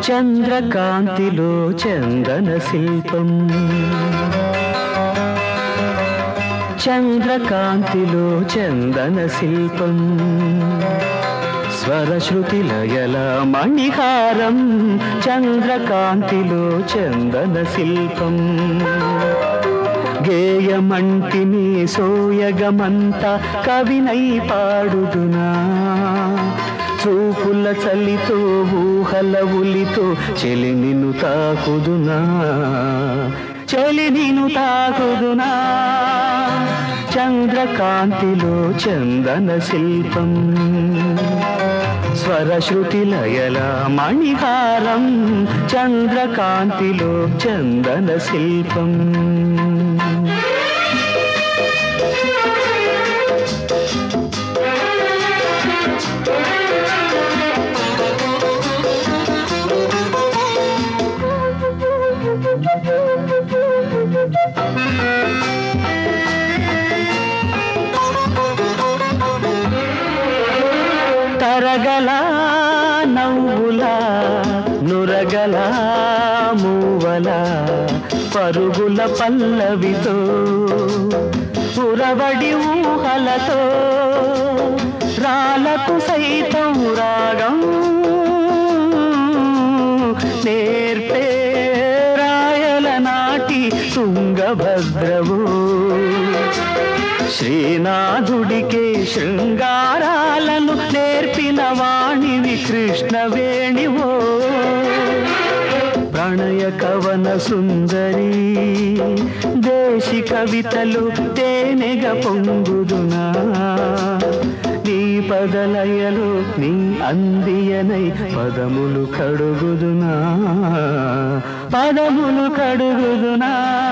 చంద్రకాంతిలో చందన శిల్పం చంద్రకాంతిలో చందన శిల్పం స్వరశ్రుతి లయల మణిహారం చంద్రకాంతిలో చందన శిల్పం గేయమంటిని సోయగమంత కవినై పాడుదునా చూపుల చలితో ఊహల ఉలితో చెలి నిన్ను తాకుదునా చెలి నిన్ను తాకుదునా చంద్రకాంతిలో చందన శిల్పం స్వరశ్రుతి లయల మణిహారం చంద్రకాంతిలో చందన శిల్పం తరగల నవ్వుల నురగల మూవల పరుగుల పల్లవితో ఉరవడి ఊహలతో రాలకు సైతం రాగం నేర్పే రాయల నాటి తుంగభద్రవు శ్రీనాథుడికే శృంగారాలను నేర్పిన వాణివి కృష్ణవేణివో ప్రణయ కవన సుందరి దేశి కవితలు తేనెగ పొంగుదునా నీ పదలయలు నీ అందియనై పదములు కడుగుదునా పదములు కడుగుదునా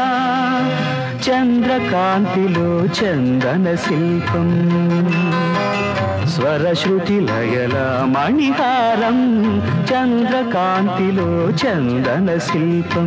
చంద్రకాంతిలో చందన శిల్పం స్వరశ్రుతి లయల మణిహారం చంద్రకాంతిలో చందన శిల్పం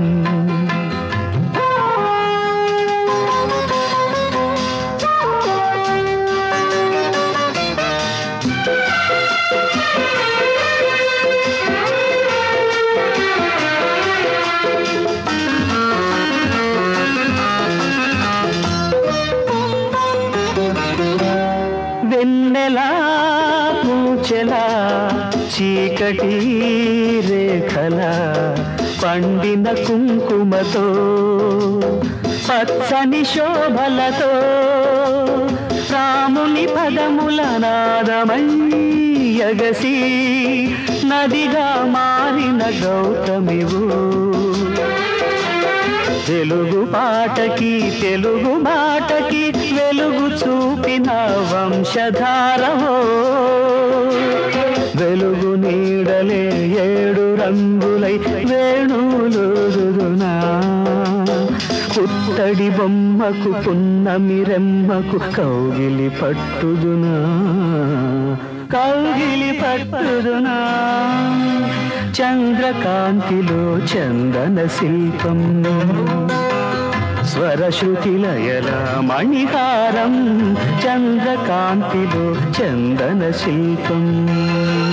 వెన్నెలా పూచెలా చీకటి రేఖల పండిన కుంకుమతో పచ్చని శోభలతో రాముని పదముల నాదమై ఎగసి నదిగా మారిన గౌతమివు తెలుగు పాటకి తెలుగు మాటకి వెలుగు చూపిన వంశధారవో వెలుగు నీడలే ఏడు రంగులై వేణులుదునా పుత్తడి బొమ్మకు పున్నమి రెమ్మకు కౌగిలి పట్టుదునా కౌగిలి పట్టుదునా చంద్రకాంతిలో చందన శిల్పం స్వరశ్రుతి లయల మణిహారం చంద్రకాంతిలో చందన శిల్పం